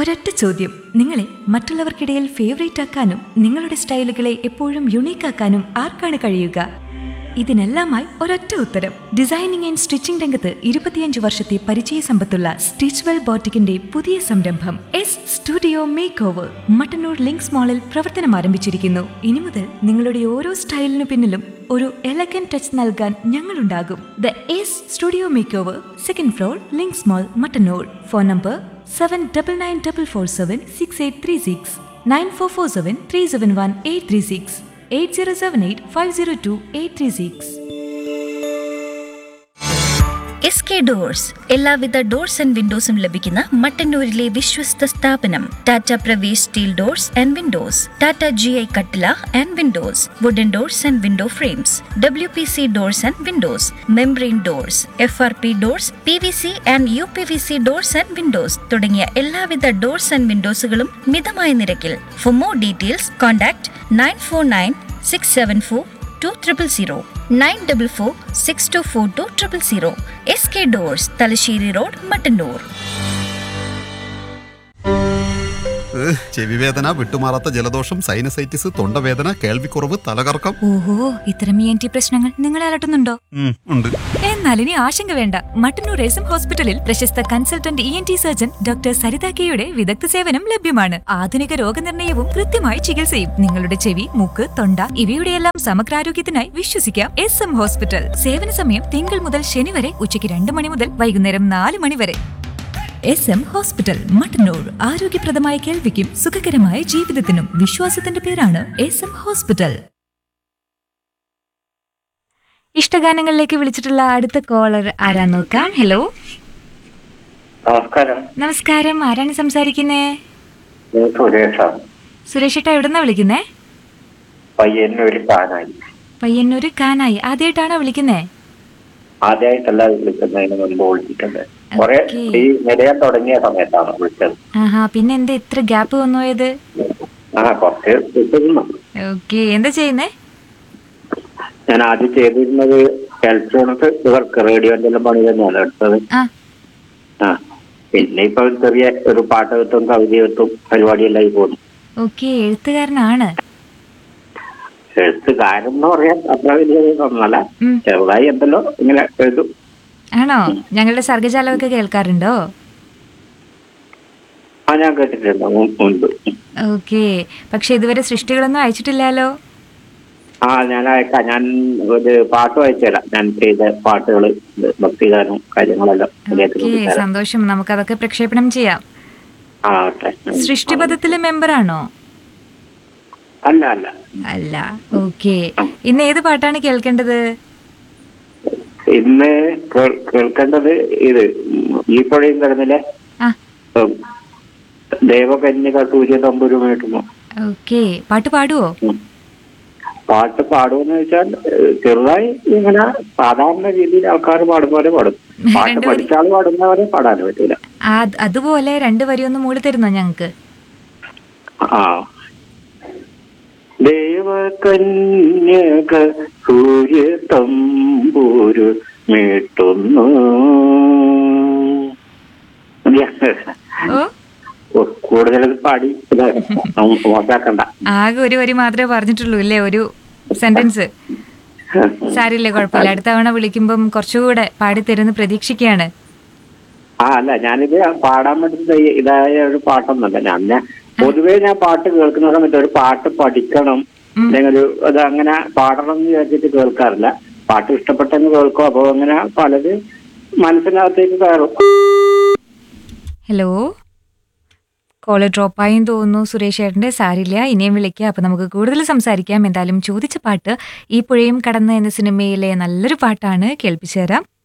ഒരൊറ്റ ചോദ്യം നിങ്ങളെ മറ്റുള്ളവർക്കിടയിൽ ഫേവറേറ്റ് ആക്കാനും നിങ്ങളുടെ സ്റ്റൈലുകളെ എപ്പോഴും യുണീക്ക് ആക്കാനും ആർക്കാണ് കഴിയുക ഇതിനെല്ലാമായി ഒരൊറ്റ ഉത്തരം ഡിസൈനിങ് ആൻഡ് സ്റ്റിച്ചിംഗ് രംഗത്ത് ഇരുപത്തിയഞ്ച് വർഷത്തെ പരിചയ സമ്പത്തുള്ള സ്റ്റിച്ച്വെൽ ബോട്ടിക്കിന്റെ പുതിയ സംരംഭം S studio makeover Mattannur Links മാളിൽ പ്രവർത്തനം ആരംഭിച്ചിരിക്കുന്നു ഇനി മുതൽ നിങ്ങളുടെ ഓരോ സ്റ്റൈലിനു പിന്നിലും ഒരു എലഗൻ ടച്ച് നൽകാൻ ഞങ്ങളുണ്ടാകും the S studio makeover second floor Links mall Mattannur phone number seven double nine double four seven six eight three six nine four four seven three seven one eight three six eight zero seven eight five zero two eight three six S K doors എല്ലാവിധ doors and വിൻഡോസും ലഭിക്കുന്ന മട്ടന്നൂരിലെ വിശ്വസ്ത സ്ഥാപനം Tata Pravesh steel doors and windows Tata G I കട്ടില and Windows wooden doors and window frames W P C doors and windows membrane doors F R P doors P V C and U P V C doors and windows തുടങ്ങിയ എല്ലാവിധ doors and വിൻഡോസുകളും മിതമായ നിരക്കിൽ for more details contact nine four nine six seven four two triple zero nine double four six two four two triple zero S K doors Thalassery road Mattannur ഏഹ്, ചെവിവേദന വിട്ടുമാറാത്ത ജലദോഷം sinusitis തൊണ്ടവേദന കേൾവിക്കുറവ് തലകറക്കം ഓഹോ ഇത്തരം ഇ എൻ ടി പ്രശ്നങ്ങൾ നിങ്ങളെ അലട്ടുന്നുണ്ടോ ഉം, ഉണ്ട് എന്നാൽ ഇനി ആശങ്ക വേണ്ട മട്ടന്നൂർ എസ് ഹോസ്പിറ്റലിൽ പ്രശസ്ത consultant E N T surgeon doctor Saritha കെയുടെ വിദഗ്ധ സേവനം ലഭ്യമാണ് ആധുനിക രോഗനിർണയവും കൃത്യമായ ചികിത്സയും നിങ്ങളുടെ ചെവി മൂക്ക് തൊണ്ട ഇവയുടെയെല്ലാം സമഗ്രാരോഗ്യത്തിനായി വിശ്വസിക്കാം എസ് എം ഹോസ്പിറ്റൽ സേവന സമയം തിങ്കൾ മുതൽ ശനി വരെ ഉച്ചയ്ക്ക് രണ്ട് മണി മുതൽ വൈകുന്നേരം നാല് മണി വരെ എസ് എം ഹോസ്പിറ്റൽ മട്ടന്നൂർ ആരോഗ്യപ്രദമായ കേൾവിക്കും സുഖകരമായ ജീവിതത്തിനും വിശ്വാസത്തിന്റെ പേരാണ് എസ് എം ഹോസ്പിറ്റൽ ഇഷ്ടഗാനങ്ങളിലേക്ക് വിളിച്ചിട്ടുള്ള അടുത്ത കോളർ ആരാ നോക്കാം ഹലോ നമസ്കാരം നമസ്കാരം ആരാണ് സംസാരിക്കുന്നേ ഞാൻ സുരേഷാണ് സുരേഷ് ഏട്ടാ എവിടുന്നാ വിളിക്കുന്നേ പയ്യന്നൂര് കാനായി പയ്യന്നൂര് കാനായി ആദ്യമായിട്ടാണോ വിളിക്കുന്നേ ആദ്യമായിട്ടല്ല വിളിക്കുന്നതിന് മുൻപ് വിളിച്ചിട്ടുണ്ട് കുറെ ഓക്കേ. ഈ നിലയാൻ തുടങ്ങിയ സമയത്താണ് വിളിച്ചത് ആഹാ പിന്നെ എന്താ ഇത്ര ഗ്യാപ്പ് വന്നു പോയത് ആ കുറച്ച് വിട്ടിരുന്നു ഓക്കെ എന്താ ചെയ്യുന്നേ ഞാൻ ആദ്യം ചെയ്തിരുന്നത് ഇലക്ട്രോണിക് വർക്ക് റേഡിയോന്റെ എല്ലാം പണി തന്നെയാണ് എടുത്തത് ആ ആ പിന്നെ ഇപ്പൊ ചെറിയ ഒരു പാട്ട് കിട്ടും കവിത കിട്ടും പരിപാടിയെല്ലാം പോകുന്നു ഓക്കെ എഴുത്തുകാരനാണ് എഴുത്തുകാരൻ എന്ന് പറയാൻ അത്ര വലിയ ഒന്നല്ല ഉം. ചെറുതായി എന്തല്ലോ ഇങ്ങനെ എഴുതും ആണോ ഞങ്ങളുടെ സർഗജാലമൊക്കെ കേൾക്കാറുണ്ടോ ആ ഞാൻ കേട്ടിട്ടുണ്ട് മുൻ- മുൻപ് ഓക്കെ പക്ഷെ ഇതുവരെ സൃഷ്ടികളൊന്നും അയച്ചിട്ടില്ലല്ലോ ആ ഞാൻ അയക്കാം ഞാൻ ഒരു പാട്ട് വായിച്ചുതരാം ഞാൻ ചെയ്ത പാട്ടുകൾ ഭക്തിഗാനം കാര്യങ്ങളെല്ലാം അദ്ദേഹത്തിന് ഓക്കെ വിട്ടുതരാം. സന്തോഷം നമുക്കതൊക്കെ പ്രക്ഷേപണം ചെയ്യാം ആ ഓക്കെ സൃഷ്ടിപഥത്തിലെ മെമ്പറാണോ അല്ല അല്ല അല്ല ഓക്കെ ഇന്ന് ഏത് പാട്ടാണ് കേൾക്കേണ്ടത് ഇന്ന് കേൾ- കേൾക്കേണ്ടത് ഇത് ഈ പുഴയും കിടന്നില്ലേ ആ ദേവകന്യക സൂര്യ തമ്പുരു മേട്ടുമോ ഓക്കെ പാട്ട് പാടുവോ പാട്ട് പാടുമെന്ന് വെച്ചാൽ ഏഹ്, ചെറുതായി ഇങ്ങനെ സാധാരണ രീതിയിൽ ആൾക്കാർ പാടും പോലെ പാടും പാട്ട് രണ്ടുപേരും- പഠിച്ച ആൾ പാടുന്ന പോലെ പാടാൻ പറ്റൂല ആ അതുപോലെ രണ്ട് വരി ഒന്ന് മൂളി തരുന്നോ ഞങ്ങക്ക് ആ ദേവകന്യക സൂര്യ തമ്പൂരു മീട്ടുന്നു ഓ ഓ, കൂടുതൽ പാടി ഇത് മോശാക്കണ്ട ആകെ ഒരു വരി മാത്രമേ പറഞ്ഞിട്ടുള്ളൂ ഇല്ലേ ഒരു സെന്റൻസ് സാരില്ലേ കുഴപ്പമില്ല അടുത്ത തവണ വിളിക്കുമ്പം കുറച്ചുകൂടെ പാടിത്തരുന്ന് പ്രതീക്ഷിക്കുകയാണ് ആ അല്ല ഞാനിത് പാടാൻ പറ്റുന്ന ഈ ഇതായ ഒരു പാട്ടൊന്നുമല്ല ഞാൻ ഞാൻ പൊതുവേ ഞാൻ പാട്ട് കേൾക്കുന്ന സമയത്ത് ഒരു പാട്ട് പഠിക്കണം അല്ലെങ്കിൽ ഒരു അത് അങ്ങനെ പാടണം എന്ന് വിചാരിച്ചിട്ട് കേൾക്കാറില്ല പാട്ട് ഇഷ്ടപ്പെട്ടെന്ന് കേൾക്കും അപ്പോൾ അങ്ങനെ പലത് മനസ്സിനകത്തേക്ക് കയറും ഹലോ കോള് ഡ്രോപ്പായും തോന്നുന്നു സുരേഷ് ഏട്ടൻ്റെ സാരില്ല ഇനിയും വിളിക്കുക അപ്പം നമുക്ക് കൂടുതൽ സംസാരിക്കാം എന്തായാലും ചോദിച്ച പാട്ട് ഈ പുഴയും കടന്ന് എന്ന സിനിമയിലെ നല്ലൊരു പാട്ടാണ് കേൾപ്പിച്ചു തരാം